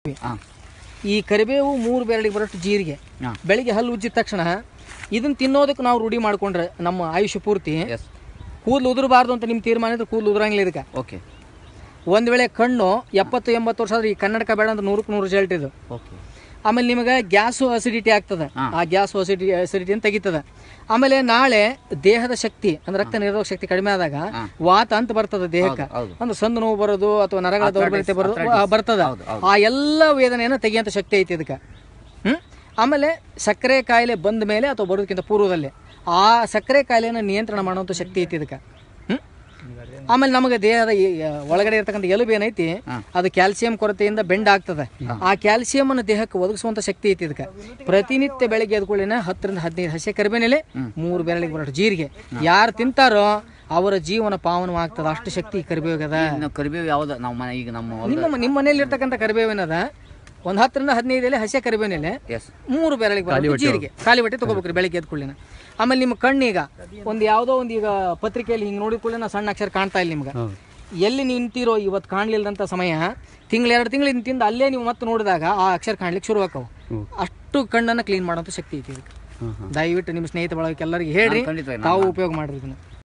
ಹಾ ಈ ಕರಿಬೇವು ಮೂರು ಬೆರಳಿಗೆ ಬರೋಷ್ಟು ಜೀರಿಗೆ ಹಾ. ಬೆಳಿಗ್ಗೆ ಹಲ್ಲು ಉಜ್ಜಿದ ತಕ್ಷಣ ಇದನ್ನ ತಿನ್ನೋದಕ್ಕೆ ನಾವು ರೂಢಿ ಮಾಡ್ಕೊಂಡ್ರೆ ನಮ್ಮ ಆಯುಷ್ಯ ಪೂರ್ತಿ ಎಸ್ ಕೂದಲು ಉದುರಬಾರ್ದು ಅಂತ ನಿಮ್ಮ ತೀರ್ಮಾನ ಇದ್ರೆ ಕೂದಲು ಉದುರಂಗಿಲ್ಲ ಇದಕ್ಕೆ ಓಕೆ ಒಂದು ವೇಳೆ ಕಣ್ಣು ಎಪ್ಪತ್ತು ಎಂಬತ್ತು ವರ್ಷ ಆದ್ರೆ ಈ ಕನ್ನಡಕ ಬೇಡ ಅಂದ್ರೆ ನೂರಕ್ಕೆ ನೂರು ರಿಸಲ್ಟ್ ಇದು ಓಕೆ ಆಮೇಲೆ ನಿಮಗೆ ಗ್ಯಾಸು ಅಸಿಡಿಟಿ ಆಗ್ತದೆ ಹಾ. ಆ ಗ್ಯಾಸು ಅಸಿಡಿಟಿ ಅಸಿಡಿಟಿಯನ್ನು ತೆಗಿತದೆ ಆಮೇಲೆ ನಾಳೆ ದೇಹದ ಶಕ್ತಿ ಅಂದ್ರೆ ರಕ್ತ ನಿರೋಧಕ ಶಕ್ತಿ ಕಡಿಮೆ ಆದಾಗ ಹಾ. ವಾತ ಅಂತ ಬರ್ತದೆ ದೇಹಕ್ಕೆ ಹೌದು ಅಂದ್ರೆ ಸಂದು ನೋವು ಬರೋದು ಅಥವಾ ನರಗಳ ದೌರ್ಬಲ್ಯತೆ ಬರೋದು ಆ, ಬರ್ತದೆ ಹೌದು, ಹೌದು. ಆ ಎಲ್ಲ ವೇದನೆಯನ್ನು ತೆಗಿಯಂತ ಶಕ್ತಿ ಐತಿ ಇದಕ್ಕೆ ಹ್ಮ್ ಆಮೇಲೆ ಸಕ್ಕರೆ ಕಾಯಿಲೆ ಬಂದ ಮೇಲೆ ಅಥವಾ ಬರೋದಕ್ಕಿಂತ ಪೂರ್ವದಲ್ಲಿ ಆ ಸಕ್ಕರೆ ಕಾಯಿಲೆಯನ್ನು ನಿಯಂತ್ರಣ ಮಾಡುವಂಥ ಶಕ್ತಿ ಐತಿ ಇದಕ್ಕೆ ಹ್ಮ್ ಆಮೇಲೆ ನಮಗೆ ದೇಹದ ಈ, ಆ, ಒಳಗಡೆ ಇರ್ತಕ್ಕಂಥ ಎಲುಬು ಏನೈತಿ ಅದು ಕ್ಯಾಲ್ಸಿಯಂ ಕೊರತೆಯಿಂದ ಬೆಂಡ್ ಆಗ್ತದೆ ಆ ಕ್ಯಾಲ್ಸಿಯಂ ಅನ್ನು ದೇಹಕ್ಕೆ ಒದಗಿಸುವಂತ ಶಕ್ತಿ ಐತಿ ಇದಕ್ಕೆ ಪ್ರತಿನಿತ್ಯ ಬೆಳಗ್ಗೆ ಎದ್ಕೊಳ್ಳಿನ ಹತ್ತರಿಂದ ಹದಿನೈದು ಹಸೆ ಕರಿಬೇನೆಲೆ ಮೂರು ಬೆರಳಿಗೆ ಬರೋಷ್ಟು ಜೀರಿಗೆ ಯಾರು ತಿಂತಾರೋ ಅವರ ಜೀವನ ಪಾವನವಾಗ್ತದೆ ಅಷ್ಟು ಶಕ್ತಿ ಕರಿಬೇವಾಗದ ಇನ್ನು ಕರಿಬೇವು ಯಾವ್ದು ನಾವು ಮನೆ ಈಗ ನಮ್ಮ ಹೊಲ್ದ ನಿಮ್ಮ ನಿಮ್ಮ ಮನೆಯಲ್ಲಿ ಇರ್ತಕ್ಕಂಥ ಕರಿಬೇವಿನದ ಒಂದು ಹತ್ತರಿಂದ ಹದಿನೈದು ಎಲೆ ಹಸೆ ಕರಿಬೇವಿನೆಲೆ ಎಸ್ ಮೂರು ಬೆರಳಿಗೆ ಬರೋದು ಜೀರಿಗೆ ಖಾಲಿ ಹೊಟ್ಟೆ ತಗೋಬೇಕ್ರಿ ಬೆಳಿಗ್ಗೆ ಎದ್ಕೊಳ್ಳಿನ ಆಮೇಲೆ ನಿಮ್ಮ ಕಣ್ಣೀಗ ಒಂದು ಯಾವುದೋ ಒಂದು ಈಗ ಪತ್ರಿಕೆಯಲ್ಲಿ ಹಿಂಗೆ ನೋಡಿದ ಕೂಡಲೇ ನಾ ಸಣ್ಣ ಅಕ್ಷರ ಕಾಣ್ತಾ ಇಲ್ಲ ನಿಮ್ಗೆ ಎಲ್ಲಿ ನೀವು ನಿಂತಿರೋ ಇವತ್ತು ಕಾಣಲಿಲ್ಲದಂಥ ಸಮಯ ತಿಂಗಳು ಎರಡು ತಿಂಗಳು ತಿಂದು ಅಲ್ಲೇ ನೀವು ಮತ್ತೆ ನೋಡಿದಾಗ ಆ ಅಕ್ಷರ ಕಾಣ್ಲಿಕ್ಕೆ ಶುರು ಆಕವು ಅಷ್ಟು ಕಣ್ಣನ್ನು ಕ್ಲೀನ್ ಮಾಡೋಂಥ ಶಕ್ತಿ ಐತಿ ಇದಕ್ಕೆ ದಯವಿಟ್ಟು ನಿಮ್ಮ ಸ್ನೇಹಿತ ಬಳಗಕ್ಕೆ ಎಲ್ಲರಿಗೆ ಹೇಳ್ರಿ ಖಂಡಿತ ತಾವು ಉಪಯೋಗ ಮಾಡ್ರಿ ಇದನ್ನ